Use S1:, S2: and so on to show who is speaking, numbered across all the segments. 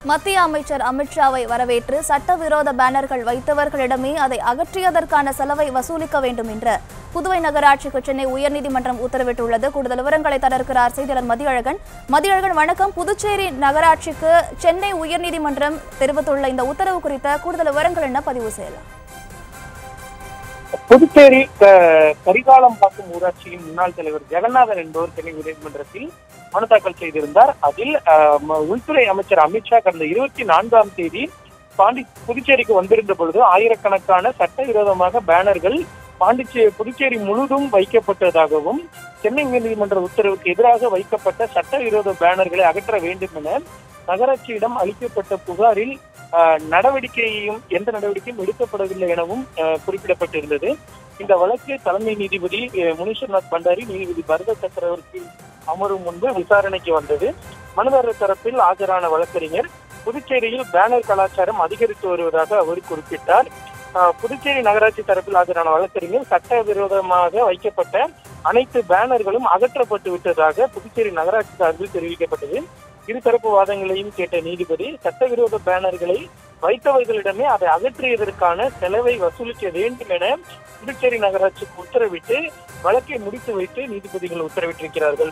S1: மத்திய அமைச்சர் அமித்ஷாவை வரவேற்று சட்டவிரோத பேனர்கள் வைத்தவர்களிடமே அதை அகற்றியதற்கான செலவை வசூலிக்க வேண்டும் என்று புதுவை நகராட்சிக்கு சென்னை உயர்நீதிமன்றம் உத்தரவிட்டுள்ளது கூடுதல் விவரங்களை தர இருக்கிறார் செய்தியாளர் மதியழகன் மதியழகன் வணக்கம் புதுச்சேரி நகராட்சிக்கு சென்னை உயர்நீதிமன்றம் தெரிவித்துள்ள இந்த உத்தரவு குறித்த கூடுதல் விவரங்கள் என்ன பதிவு செய்யலாம்
S2: புதுச்சேரி க- கரிகாலம் பார்க்கும் ஊராட்சியின் முன்னாள் தலைவர் ஜெகநாதன் என்பவர் சென்னை உயர்நீதிமன்றத்தில் மனு தாக்கல் செய்திருந்தார் அதில் அஹ், ம- உள்துறை அமைச்சர் அமித்ஷா கடந்த இருபத்தி நான்காம் தேதி பாண்டி புதுச்சேரிக்கு வந்திருந்த பொழுது ஆயிரக்கணக்கான சட்டவிரோதமாக பேனர்கள் பாண்டிச்சேரி புதுச்சேரி முழுதும் வைக்கப்பட்டதாகவும் சென்னை உயர்நீதிமன்ற உத்தரவுக்கு எதிராக வைக்கப்பட்ட சட்டவிரோத பேனர்களை அகற்ற வேண்டும் என நகராட்சியிடம் அளிக்கப்பட்ட புகாரில் அஹ், நடவடிக்கையும் எந்த நடவடிக்கையும் எடுக்கப்படவில்லை எனவும் அஹ், குறிப்பிடப்பட்டிருந்தது இந்த வழக்கு தலைமை நீதிபதி அஹ், முனீஸ்வர்நாத் பண்டாரி நீதிபதி பரத சக்கரவர்த்தி அமரும் முன்பு விசாரணைக்கு வந்தது மனுதாரர் தரப்பில் ஆஜரான வழக்கறிஞர் புதுச்சேரியில் பேனர் கலாச்சாரம் அதிகரித்து வருவதாக அவர் குறிப்பிட்டார் அஹ், புதுச்சேரி நகராட்சி தரப்பில் ஆஜரான வழக்கறிஞர் சட்டவிரோதமாக வைக்கப்பட்ட அனைத்து பேனர்களும் அகற்றப்பட்டு விட்டதாக புதுச்சேரி நகராட்சி சார்பில் தெரிவிக்கப்பட்டது இருதரப்பு வாதங்களையும் கேட்ட நீதிபதி சட்டவிரோத பேனர்களை வைத்தவர்களிடமே அதை அகற்றியதற்கான செலவை வசூலிக்க வேண்டும் என புதுச்சேரி நகராட்சிக்கு உத்தரவிட்டு வழக்கை முடித்து வைத்து நீதிபதிகள் உத்தரவிட்டிருக்கிறார்கள்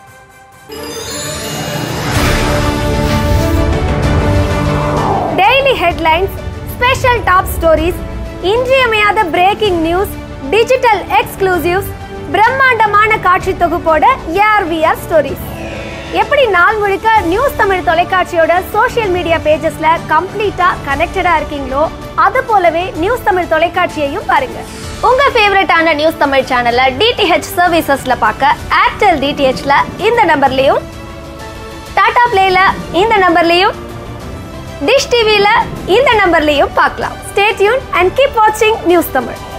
S3: daily headlines special top stories இன்றியமையாத பிரேக்கிங் நியூஸ் டிஜிட்டல் எக்ஸ்க்ளூசிவ்ஸ் பிரம்மாண்டமான காட்சி தொகுப்போட ஏஆர்விஆர் ஸ்டோரிஸ் எப்படி நாள் முழுக்க நியூஸ் தமிழ் தொலைக்காட்சியோட சோஷியல் மீடியா பேஜஸ்ல கம்ப்ளீட்டா கனெக்டடா இருக்கீங்களோ அது போலவே நியூஸ் தமிழ் தொலைக்காட்சியையும் பாருங்க உங்க ஃபேவரட்டான நியூஸ் தமிழ் சேனலை டிடிஹெச் சர்வீசஸ்ல பார்க்க ஏர்டெல் டிடிஹெச்ல இந்த நம்பர்லயும் டாடா பிளேல இந்த நம்பர்லயும் டிஷ் டிவில இந்த நம்பர்லயும் பார்க்கலாம் ஸ்டே டியூன் அண்ட் கீப் வாட்சிங் நியூஸ் தமிழ்